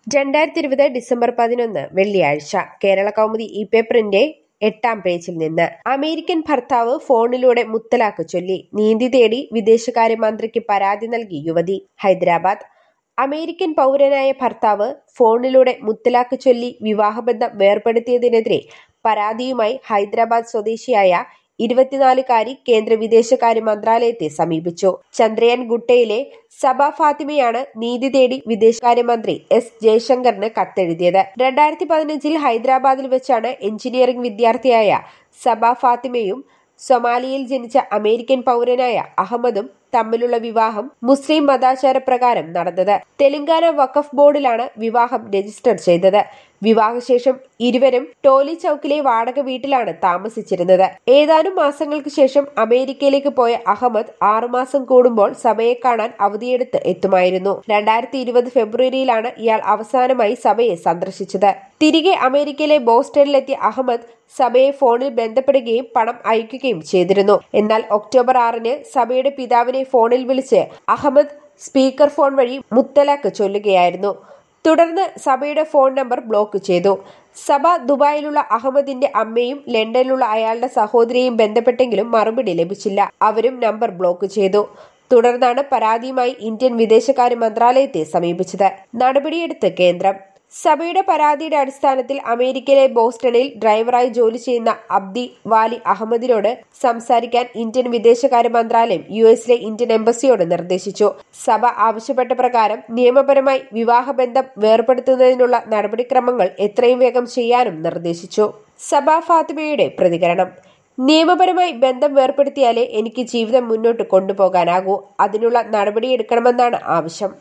രണ്ടായിരത്തി ഇരുപത് ഡിസംബർ പതിനൊന്ന് വെള്ളിയാഴ്ച കേരള കൗമുദി ഇ പേപ്പറിന്റെ എട്ടാം പേജിൽ നിന്ന് അമേരിക്കൻ ഭർത്താവ് ഫോണിലൂടെ മുത്തലാക്ക് ചൊല്ലി നീതി തേടി വിദേശകാര്യമന്ത്രിക്ക് പരാതി നൽകി യുവതി ഹൈദരാബാദ് അമേരിക്കൻ പൗരനായ ഭർത്താവ് ഫോണിലൂടെ മുത്തലാക്ക് ചൊല്ലി വിവാഹബന്ധം വേർപെടുത്തിയതിനെതിരെ പരാതിയുമായി ഹൈദരാബാദ് സ്വദേശിയായ ഇരുപത്തിനാലുകാരി കേന്ദ്ര വിദേശകാര്യ മന്ത്രാലയത്തെ സമീപിച്ചു ചന്ദ്രയാൻ ഗുട്ടയിലെ സബ ഫാത്തിമയാണ് നീതി തേടി വിദേശകാര്യമന്ത്രി എസ് ജയശങ്കറിന് കത്തെഴുതിയത് രണ്ടായിരത്തി പതിനഞ്ചിൽ ഹൈദരാബാദിൽ വെച്ചാണ് എഞ്ചിനീയറിംഗ് വിദ്യാർത്ഥിയായ സബ ഫാത്തിമയും സൊമാലിയയിൽ ജനിച്ച അമേരിക്കൻ പൗരനായ അഹമ്മദും തമ്മിലുള്ള വിവാഹം മുസ്ലിം മതാചാരപ്രകാരം നടന്നത് തെലങ്കാന വഖഫ് ബോർഡിലാണ് വിവാഹം രജിസ്റ്റർ ചെയ്തത് വിവാഹശേഷം ഇരുവരും ടോലി ചൌക്കിലെ വാടക വീട്ടിലാണ് താമസിച്ചിരുന്നത് ഏതാനും മാസങ്ങൾക്ക് ശേഷം അമേരിക്കയിലേക്ക് പോയ അഹമ്മദ് ആറുമാസം കൂടുമ്പോൾ സഭയെ കാണാൻ അവധിയെടുത്ത് എത്തുമായിരുന്നു രണ്ടായിരത്തി ഇരുപത് ഫെബ്രുവരിയിലാണ് ഇയാൾ അവസാനമായി സഭയെ സന്ദർശിച്ചത് തിരികെ അമേരിക്കയിലെ ബോസ്റ്റണിലെത്തിയ അഹമ്മദ് സഭയെ ഫോണിൽ ബന്ധപ്പെടുകയും പണം അയക്കുകയും ചെയ്തിരുന്നു എന്നാൽ ഒക്ടോബർ ആറിന് സഭയുടെ പിതാവിനെ ഫോണിൽ വിളിച്ച് അഹമ്മദ് സ്പീക്കർ ഫോൺ വഴി മുത്തലാക്ക് ചൊല്ലുകയായിരുന്നു തുടർന്ന് സഭയുടെ ഫോൺ നമ്പർ ബ്ലോക്ക് ചെയ്തു സഭ ദുബായിലുള്ള അഹമ്മദിന്റെ അമ്മയും ലണ്ടനിലുള്ള അയാളുടെ സഹോദരിയെയും ബന്ധപ്പെട്ടെങ്കിലും മറുപടി ലഭിച്ചില്ല അവരും നമ്പർ ബ്ലോക്ക് ചെയ്തു തുടർന്നാണ് പരാതിയുമായി ഇന്ത്യൻ വിദേശകാര്യ മന്ത്രാലയത്തെ സമീപിച്ചത് നടപടിയെടുത്ത് കേന്ദ്രം സഭയുടെ പരാതിയുടെ അടിസ്ഥാനത്തിൽ അമേരിക്കയിലെ ബോസ്റ്റണിൽ ഡ്രൈവറായി ജോലി ചെയ്യുന്ന അബ്ദി വാലി അഹമ്മദിനോട് സംസാരിക്കാൻ ഇന്ത്യൻ വിദേശകാര്യ മന്ത്രാലയം യു എസിലെ ഇന്ത്യൻ എംബസിയോട് നിർദ്ദേശിച്ചു സഭ ആവശ്യപ്പെട്ട പ്രകാരം നിയമപരമായി വിവാഹബന്ധം വേർപെടുത്തുന്നതിനുള്ള നടപടിക്രമങ്ങൾ എത്രയും വേഗം ചെയ്യാനും നിർദ്ദേശിച്ചു സഭ ഫാത്തിമയുടെ പ്രതികരണം നിയമപരമായി ബന്ധം വേർപ്പെടുത്തിയാലേ എനിക്ക് ജീവിതം മുന്നോട്ട് കൊണ്ടുപോകാനാകൂ അതിനുള്ള നടപടിയെടുക്കണമെന്നാണ് ആവശ്യം